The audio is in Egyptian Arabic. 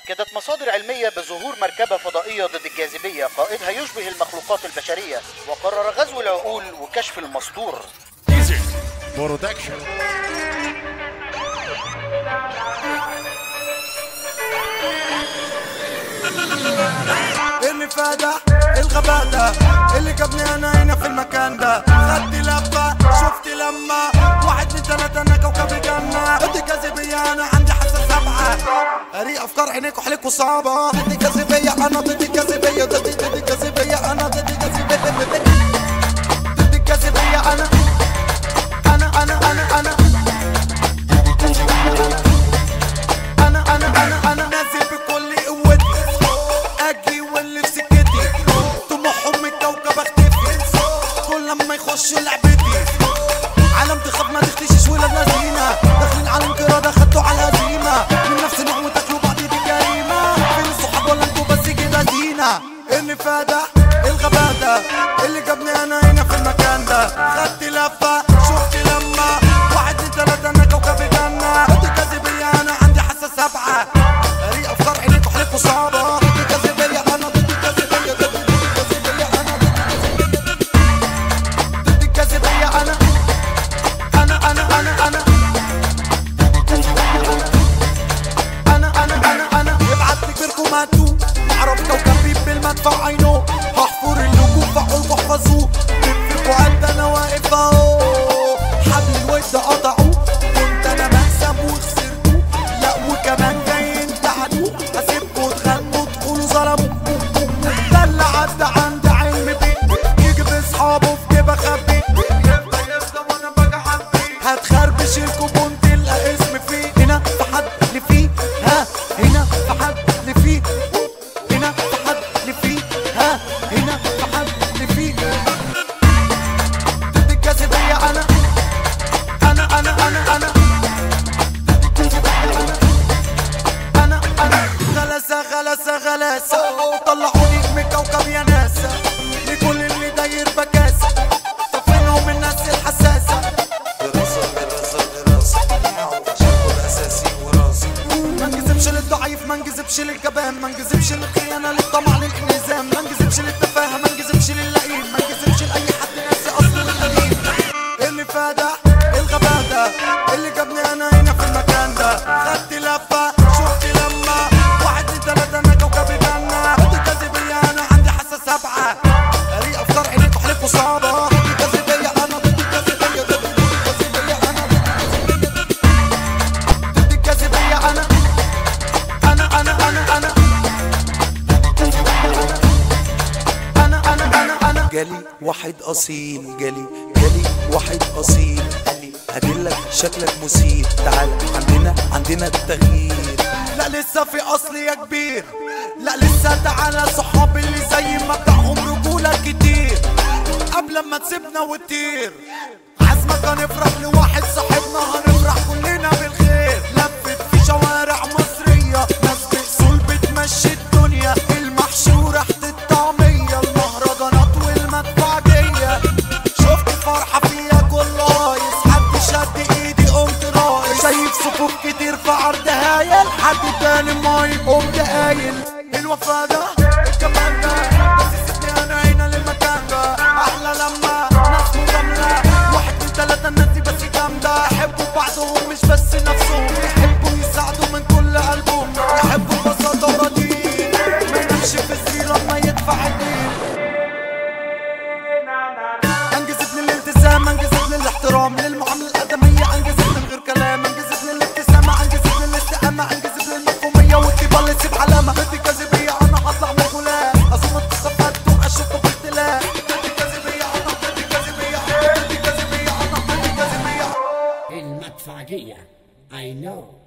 أكدت مصادر علمية بظهور مركبة فضائية ضد الجاذبية قائدها يشبه المخلوقات البشرية وقرر غزو العقول وكشف المستور Easy. Production. اللي فادح الغباء ده اللي جابني انا هنا في المكان ده خدت لفة شفت لما واحد اتنين تلاتة انا كوكب جنة ضد جاذبية انا عندي حاسة سبعة قري افكار عينيك وحليك وصعبة ضد جاذبية انا ضد جاذبية ضد ضد جاذبية انا ضد جاذبية ضد الجاذبية انا انا انا انا انا انا انا انا انا نازل بكل قوتي اجي واللي في سكتي طموحهم من الكوكب اختفي كل لما يخشوا لعبتي عالم تخاف ما تختشش ولا لازينة داخلين على انقراض اخدتوا على الهزيمة من نفس النوع وتاكلوا بعض دي جريمة فين الصحاب ولا انتوا بس كده زينة اللي فادح الغباء ده اللي جابني انا هنا في المكان ده خدت لفة شفت لما واحد اتنين تلاتة انا كوكب جنة ضد الجاذبية انا عندي حاسة سبعة قري افكار عينيك وحليك وصعبة ضد الجاذبية انا ضد الجاذبية ضد الجاذبية انا ضد الجاذبية انا انا انا انا انا انا انا انا انا ابعت لي كبيركم هاتوه اعرف كوكبي بالمدفع عينه هحفر اللجوء فعول واحفظوه بفكوا قد انا واقف اهو حبل الود قطعوه كنت انا مكسب وخسرته لا وكمان جايين تعدوا هسيبكوا تغنوا تقولوا ظلموا ده اللي عدى عندي علم بيه يجي باصحابه في جيب اخبي يفضل يفضل وانا باجي حبي هتخربش الكوبون تلقى اسم فيه هنا في حد اللي فيه ها هنا في حد اللي فيه هنا في حد اللي فيه ها هنا في حد اللي فيه ضد الجاذبية انا انا انا انا انا انا انا غلاسة غلاسة غلاسة طلعوني من كوكب يا ناسا لكل اللي داير بكاسة طفينهم الناس الحساسة دراسة دراسة دراسة شغل أساسي وراثي ما نجذبش للضعيف ما نجذبش للجبان ما نجذبش للخيانة للطمع للانهزام ما نجذبش للتفاهة ما نجذبش للئيم ما نجذبش لأي حد ناسي أصله القديم اللي فادح الغباء ده اللي جابني أنا هنا في المكان ده خدت لفة شفت لما واحد اتنين تلاتة أنا كوكب جنة ضد الجاذبية أنا عندي حاسة سبعة قري أفكار عينيك وحليك وصعبة ضد الجاذبية أنا ضد الجاذبية ضد الجاذبية أنا ضد الجاذبية أنا انا انا انا انا انا انا انا انا جالي واحد أصيل جالي جالي واحد أصيل قال لي هدلك شكلك مثير تعال عندنا عندنا التغيير لا لسه في اصل يا كبير لا لسه تعالى صحابي اللي زي ما بتاعهم رجولة كتير قبل ما تسيبنا وتطير عزمك هنفرح لواحد صاحبنا هنفرح كلنا بالخير لفت في شوارع مصرية ناس بأصول بتمشي الدنيا المحشي وريحة الطعمية المهرجانات والمدفعجية شفت فرحة فيها كل رايس حد شد ايدي قمت رايس شايف صفوف كتير في عرض هايل حد تاني ماي قمت قايل الوفا ده الكمان ده بس سيبني انا هنا للمكان ده احلى لما ناس مجاملة واحد من تلاتة الناس دي بس جامدة يحبوا بعضهم مش بس نفسهم يحبوا يساعدوا من كل قلبهم يحبوا البساطة وراضيين ما ينامش في السيرة ما يدفع الدين انجزت للالتزام انجزت للاحترام للمعامله الادميه انجزت من غير كلام انجزت للابتسامه انجزت للاستقامه انجزت للمفهوميه والطيبه اللي تسيب علامه ضد الجاذبيه انا هطلع من الغلاف اظن الثقافات واشوفه باختلاف ضد الجاذبيه انا ضد الجاذبيه ضد الجاذبيه انا ضد الجاذبيه المدفعجية I know